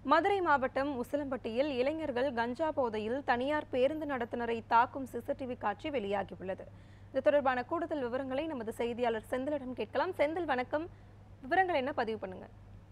மதுரை மாவட்டம் உசிலம்பட்டியில் இளைஞர்கள் கஞ்சா போதையில் தனியார் பேருந்து நடத்துனரை தாக்கும் சிசிடிவி காட்சி வெளியாகியுள்ளது இது தொடர்பான கூடுதல் விவரங்களை நமது செய்தியாளர் செந்திலிடம் கேட்கலாம் செந்தில் வணக்கம் விவரங்கள் என்ன பதிவு பண்ணுங்க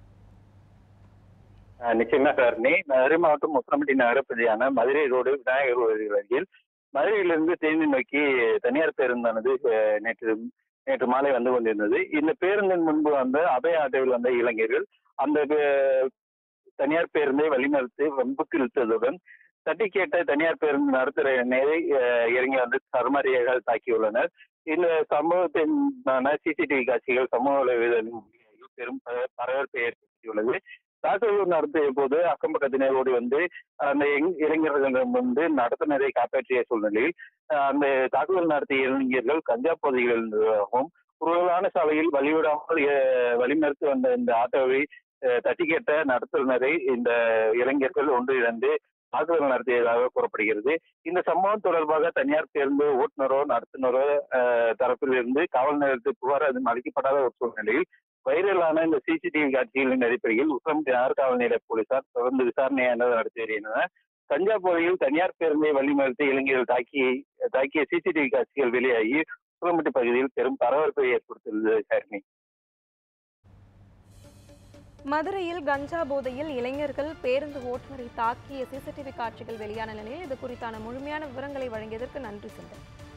ஆஹ் நிச்சயமா சாரணி மதுரை மாவட்டம் முத்தரம்பட்டி நகரப்பகுதியான மதுரை ரோடு விநாயகர் கோவில் அருகில் மதுரையிலிருந்து தேனி நோக்கி தனியார் பேருந்தானது ஆஹ் நேற்று நேற்று மாலை வந்து கொண்டிருந்தது இந்த பேருந்தின் முன்பு வந்த அபய ஆட்டோவில் வந்த இளைஞர்கள் அந்த பே- தனியார் பேருந்தை வழிமறித்து வம்புக்கு இழுத்ததுடன் தட்டி கேட்ட தனியார் பேருந்து நடத்துறையினரை ஆஹ் இறங்கி வந்து சரமாரியாக தாக்கியுள்ளனர் இந்த சம்பவத்தின் சிசிடிவி காட்சிகள் சமூக வலைதளங்களில் பெரும் பர- பரபரப்பை ஏற்படுத்தியுள்ளது தாக்குதல் நடத்திய போது அக்கம் பக்கத்தினர் ஓடி வந்து அந்த இங்- இளைஞர்களிடம் வந்து நடத்துனரை காப்பாற்றிய சூழ்நிலையில் அஹ், அந்த தாக்குதல் நடத்திய இளைஞர்கள் கஞ்சா போதையில் இருந்ததாகவும் குறுகலான சாலையில் வழிவிடாமல் அஹ், வழிமறித்து வந்த இந்த ஆட்டோவை அஹ், தட்டி கேட்ட நடத்துனரை இந்த இளைஞர்கள் ஒன்றிணைந்து தாக்குதல் நடத்தியதாக கூறப்படுகிறது இந்த சம்பவம் தொடர்பாக தனியார் பேருந்து ஓட்டுநரோ நடத்துனரோ அஹ், தரப்பிலிருந்து காவல் நிலையத்தில் புகார் அது அளிக்கப்படாத ஒரு சூழ்நிலையில் வைரலான இந்த சிசிடிவி காட்சிகளின் அடிப்படையில் உத்தம் யார் காவல் நிலைய போலீசார் தொடர்ந்து விசாரணை நடத்தி வருகின்றனர் கஞ்சா போதையில் தனியார் பேருந்தை வழிமறித்து இளைஞர்கள் தாக்கி தாக்கிய சிசிடிவி காட்சிகள் வெளியாகி உத்தரம்பட்டி பகுதியில் பெரும் பரபரப்பை ஏற்படுத்தியுள்ளது ஹரிணி மதுரையில் கஞ்சா போதையில் இளைஞர்கள் பேருந்து ஓட்டுநரை தாக்கிய சிசிடிவி காட்சிகள் வெளியான நிலையில் இது குறித்தான முழுமையான விவரங்களை வழங்கியதற்கு நன்றி செந்தில்